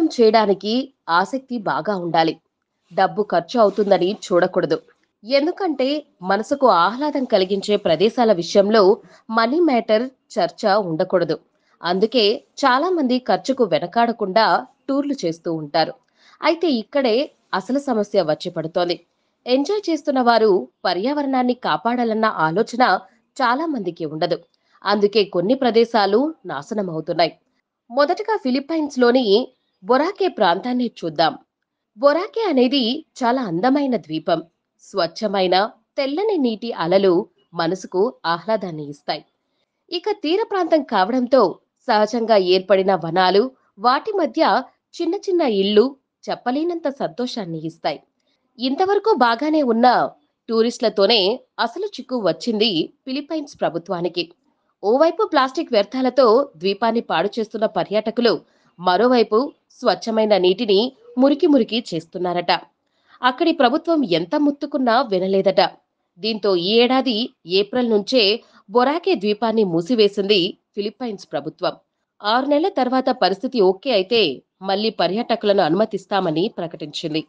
చేయడానికి ఆసక్తి బాగా ఉండాలి డబ్బు ఖర్చు అవుతుందని చూడకూడదు ఎందుకంటే మనసుకు ఆహ్లాదం కలిగించే ప్రదేశాల విషయంలో మనీ మ్యాటర్ చర్చ ఉండకూడదు అందుకే చాలా మంది ఖర్చుకు వెనకాడకుండా టూర్లు చేస్తూ ఉంటారు అయితే ఇక్కడే అసలు సమస్య వచ్చి పడుతోంది ఎంజాయ్ చేస్తున్న వారు పర్యావరణాన్ని కాపాడాలన్న ఆలోచన చాలా మందికి ఉండదు అందుకే కొన్ని ప్రదేశాలు నాశనం అవుతున్నాయి మొదటగా ఫిలిప్పైన్స్ లోని బొరాకే ప్రాంతాన్ని చూద్దాం బొరాకే అనేది చాలా అందమైన ద్వీపం స్వచ్ఛమైన తెల్లని నీటి అలలు మనసుకు ఆహ్లాదాన్ని ఇస్తాయి ఇక తీర ప్రాంతం కావడంతో సహజంగా ఏర్పడిన వనాలు వాటి మధ్య చిన్న చిన్న ఇళ్ళు చెప్పలేనంత సంతోషాన్ని ఇస్తాయి ఇంతవరకు బాగానే ఉన్న టూరిస్టులతోనే అసలు చిక్కు వచ్చింది ఫిలిప్పైన్స్ ప్రభుత్వానికి ఓవైపు ప్లాస్టిక్ వ్యర్థాలతో ద్వీపాన్ని పాడు చేస్తున్న పర్యాటకులు మరోవైపు స్వచ్ఛమైన నీటిని మురికి మురికి చేస్తున్నారట అక్కడి ప్రభుత్వం ఎంత ముత్తుకున్నా వినలేదట దీంతో ఈ ఏడాది ఏప్రిల్ నుంచే బొరాకే ద్వీపాన్ని మూసివేసింది ఫిలిప్పైన్స్ ప్రభుత్వం ఆరు నెలల తర్వాత పరిస్థితి ఓకే అయితే మళ్లీ పర్యాటకులను అనుమతిస్తామని ప్రకటించింది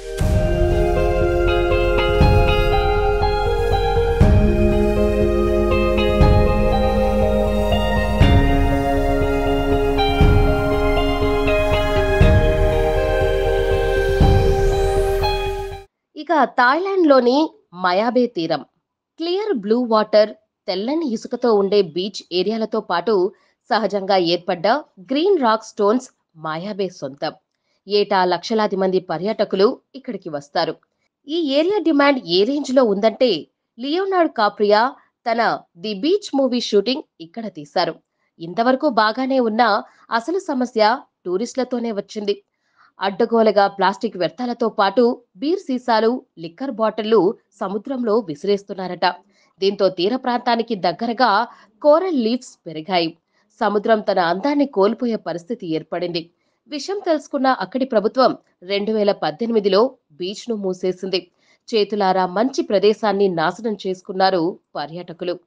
ఇక థాయిలాండ్లోని మయాబే తీరం క్లియర్ బ్లూ వాటర్ తెల్లని ఇసుకతో ఉండే బీచ్ ఏరియాలతో పాటు సహజంగా ఏర్పడ్డ గ్రీన్ రాక్ స్టోన్స్ మాయాబే సొంతం ఏటా లక్షలాది మంది పర్యాటకులు ఇక్కడికి వస్తారు ఈ ఏరియా డిమాండ్ ఏ రేంజ్ లో ఉందంటే లియోనార్డ్ కాప్రియా తన ది బీచ్ మూవీ షూటింగ్ ఇక్కడ తీశారు ఇంతవరకు బాగానే ఉన్న అసలు సమస్య టూరిస్టులతోనే వచ్చింది అడ్డగోలుగా ప్లాస్టిక్ వ్యర్థాలతో పాటు బీర్ సీసాలు లిక్కర్ బాటిళ్లు సముద్రంలో విసిరేస్తున్నారట దీంతో తీర ప్రాంతానికి దగ్గరగా కోరల్ లీవ్స్ పెరిగాయి సముద్రం తన అందాన్ని కోల్పోయే పరిస్థితి ఏర్పడింది విషయం తెలుసుకున్న అక్కడి ప్రభుత్వం రెండు వేల పద్దెనిమిదిలో బీచ్ ను మూసేసింది చేతులారా మంచి ప్రదేశాన్ని నాశనం చేసుకున్నారు పర్యాటకులు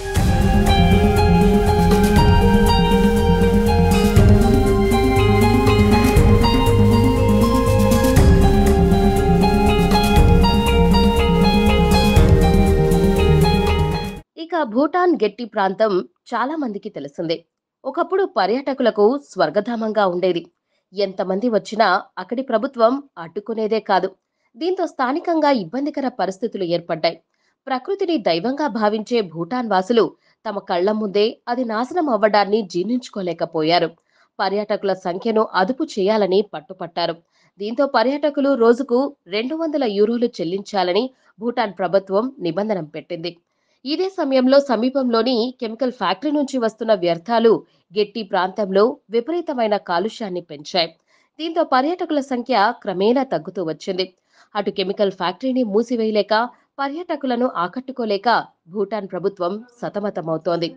ఇక భూటాన్ గెట్టి ప్రాంతం చాలా మందికి తెలిసిందే ఒకప్పుడు పర్యాటకులకు స్వర్గధామంగా ఉండేది ఎంతమంది వచ్చినా అక్కడి ప్రభుత్వం అడ్డుకునేదే కాదు దీంతో స్థానికంగా ఇబ్బందికర పరిస్థితులు ఏర్పడ్డాయి ప్రకృతిని దైవంగా భావించే భూటాన్ వాసులు తమ కళ్ల ముందే అది నాశనం అవ్వడాన్ని జీర్ణించుకోలేకపోయారు పర్యాటకుల సంఖ్యను అదుపు చేయాలని పట్టుపట్టారు దీంతో పర్యాటకులు రోజుకు రెండు వందల యూరోలు చెల్లించాలని భూటాన్ ప్రభుత్వం నిబంధన పెట్టింది ఇదే సమయంలో సమీపంలోని కెమికల్ ఫ్యాక్టరీ నుంచి వస్తున్న వ్యర్థాలు గెట్టి ప్రాంతంలో విపరీతమైన కాలుష్యాన్ని పెంచాయి దీంతో పర్యాటకుల సంఖ్య క్రమేణా తగ్గుతూ వచ్చింది అటు కెమికల్ ఫ్యాక్టరీని మూసివేయలేక పర్యాటకులను ఆకట్టుకోలేక భూటాన్ ప్రభుత్వం సతమతమవుతోంది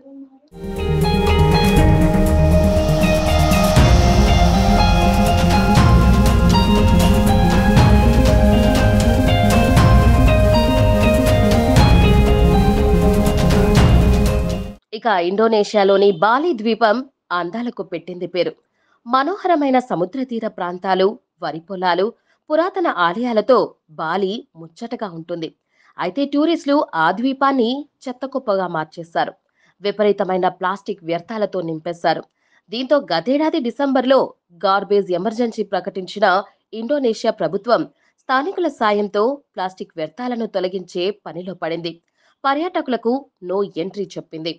ఇక ఇండోనేషియాలోని బాలి ద్వీపం అందాలకు పెట్టింది పేరు మనోహరమైన సముద్ర తీర ప్రాంతాలు వరి పొలాలు పురాతన ఆలయాలతో బాలి ముచ్చటగా ఉంటుంది అయితే టూరిస్టులు ఆ ద్వీపాన్ని చెత్తకుప్పగా మార్చేశారు విపరీతమైన ప్లాస్టిక్ వ్యర్థాలతో నింపేశారు దీంతో గతేడాది డిసెంబర్లో గార్బేజ్ ఎమర్జెన్సీ ప్రకటించిన ఇండోనేషియా ప్రభుత్వం స్థానికుల సాయంతో ప్లాస్టిక్ వ్యర్థాలను తొలగించే పనిలో పడింది పర్యాటకులకు నో ఎంట్రీ చెప్పింది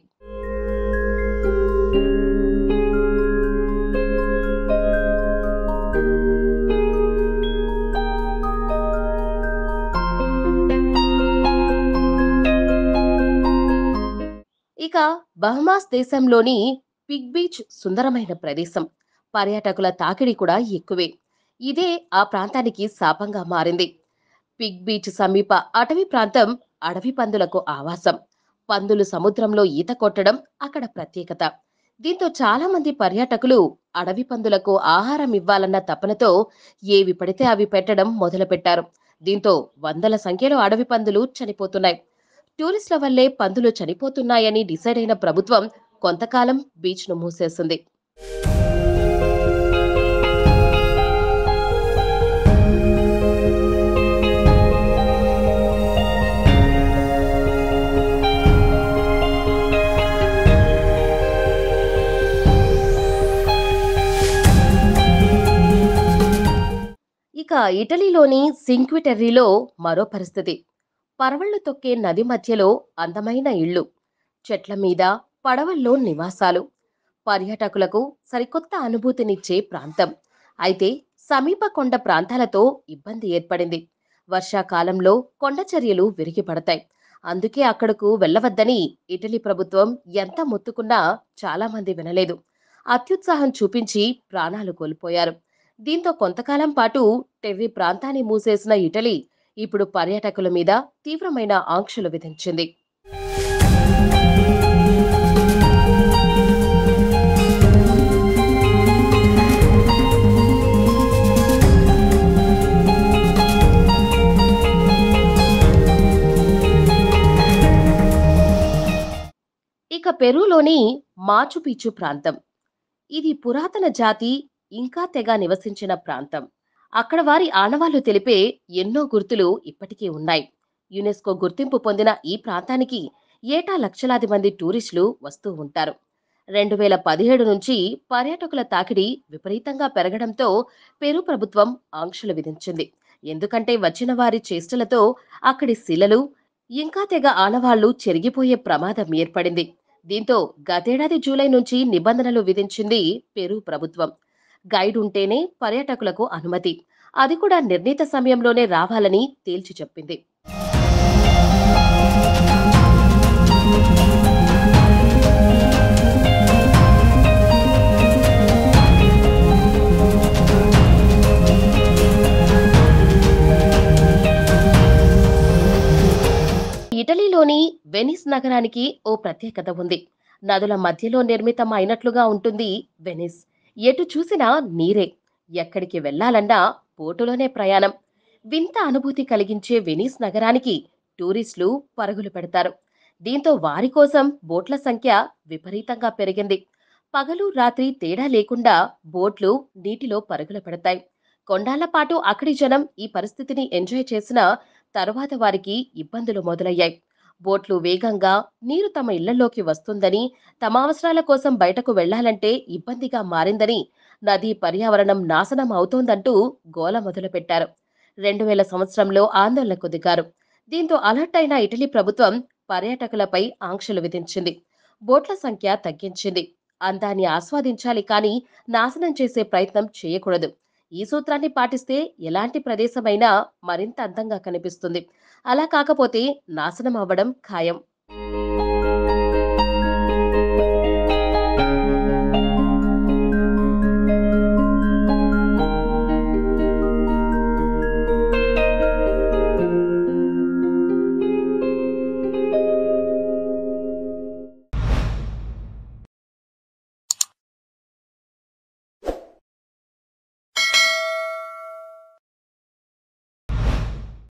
ఇక బహమాస్ దేశంలోని పిగ్ బీచ్ సుందరమైన ప్రదేశం పర్యాటకుల తాకిడి కూడా ఎక్కువే ఇదే ఆ ప్రాంతానికి శాపంగా మారింది పిగ్ బీచ్ సమీప అటవీ ప్రాంతం అడవి పందులకు ఆవాసం పందులు సముద్రంలో ఈత కొట్టడం అక్కడ ప్రత్యేకత దీంతో చాలా మంది పర్యాటకులు అడవి పందులకు ఆహారం ఇవ్వాలన్న తపనతో ఏవి పడితే అవి పెట్టడం మొదలుపెట్టారు దీంతో వందల సంఖ్యలో అడవి పందులు చనిపోతున్నాయి టూరిస్టుల వల్లే పందులు చనిపోతున్నాయని డిసైడ్ అయిన ప్రభుత్వం కొంతకాలం బీచ్ ను మూసేసింది ఇక ఇటలీలోని సింక్విటెర్రీలో మరో పరిస్థితి పరవళ్లు తొక్కే నది మధ్యలో అందమైన ఇళ్ళు చెట్ల మీద పడవల్లో నివాసాలు పర్యాటకులకు సరికొత్త అనుభూతినిచ్చే ప్రాంతం అయితే సమీప కొండ ప్రాంతాలతో ఇబ్బంది ఏర్పడింది వర్షాకాలంలో కొండ చర్యలు విరిగిపడతాయి అందుకే అక్కడకు వెళ్ళవద్దని ఇటలీ ప్రభుత్వం ఎంత మొత్తుకున్నా చాలా మంది వినలేదు అత్యుత్సాహం చూపించి ప్రాణాలు కోల్పోయారు దీంతో కొంతకాలం పాటు టెర్రీ ప్రాంతాన్ని మూసేసిన ఇటలీ ఇప్పుడు పర్యాటకుల మీద తీవ్రమైన ఆంక్షలు విధించింది ఇక పెరూలోని మాచుపిచ్చు ప్రాంతం ఇది పురాతన జాతి ఇంకా తెగ నివసించిన ప్రాంతం అక్కడ వారి ఆనవాళ్లు తెలిపే ఎన్నో గుర్తులు ఇప్పటికీ ఉన్నాయి యునెస్కో గుర్తింపు పొందిన ఈ ప్రాంతానికి ఏటా లక్షలాది మంది టూరిస్టులు వస్తూ ఉంటారు రెండు వేల పదిహేడు నుంచి పర్యాటకుల తాకిడి విపరీతంగా పెరగడంతో పెరు ప్రభుత్వం ఆంక్షలు విధించింది ఎందుకంటే వచ్చిన వారి చేష్టలతో అక్కడి శిలలు ఇంకా తెగ ఆనవాళ్లు చెరిగిపోయే ప్రమాదం ఏర్పడింది దీంతో గతేడాది జూలై నుంచి నిబంధనలు విధించింది పెరు ప్రభుత్వం గైడ్ ఉంటేనే పర్యాటకులకు అనుమతి అది కూడా నిర్ణీత సమయంలోనే రావాలని తేల్చి చెప్పింది ఇటలీలోని వెనిస్ నగరానికి ఓ ప్రత్యేకత ఉంది నదుల మధ్యలో నిర్మితం అయినట్లుగా ఉంటుంది వెనిస్ ఎటు చూసినా నీరే ఎక్కడికి వెళ్లాలన్నా బోటులోనే ప్రయాణం వింత అనుభూతి కలిగించే వెనిస్ నగరానికి టూరిస్టులు పరుగులు పెడతారు దీంతో వారి కోసం బోట్ల సంఖ్య విపరీతంగా పెరిగింది పగలు రాత్రి తేడా లేకుండా బోట్లు నీటిలో పరుగులు పెడతాయి కొండాళ్ల పాటు అక్కడి జనం ఈ పరిస్థితిని ఎంజాయ్ చేసిన తరువాత వారికి ఇబ్బందులు మొదలయ్యాయి బోట్లు వేగంగా నీరు తమ ఇళ్లలోకి వస్తుందని తమ అవసరాల కోసం బయటకు వెళ్లాలంటే ఇబ్బందిగా మారిందని నదీ పర్యావరణం నాశనం అవుతోందంటూ గోల మొదలుపెట్టారు రెండు వేల సంవత్సరంలో ఆందోళనకు దిగారు దీంతో అలర్ట్ అయిన ఇటలీ ప్రభుత్వం పర్యాటకులపై ఆంక్షలు విధించింది బోట్ల సంఖ్య తగ్గించింది అందాన్ని ఆస్వాదించాలి కానీ నాశనం చేసే ప్రయత్నం చేయకూడదు ఈ సూత్రాన్ని పాటిస్తే ఎలాంటి ప్రదేశమైనా మరింత అందంగా కనిపిస్తుంది అలా కాకపోతే నాశనం అవ్వడం ఖాయం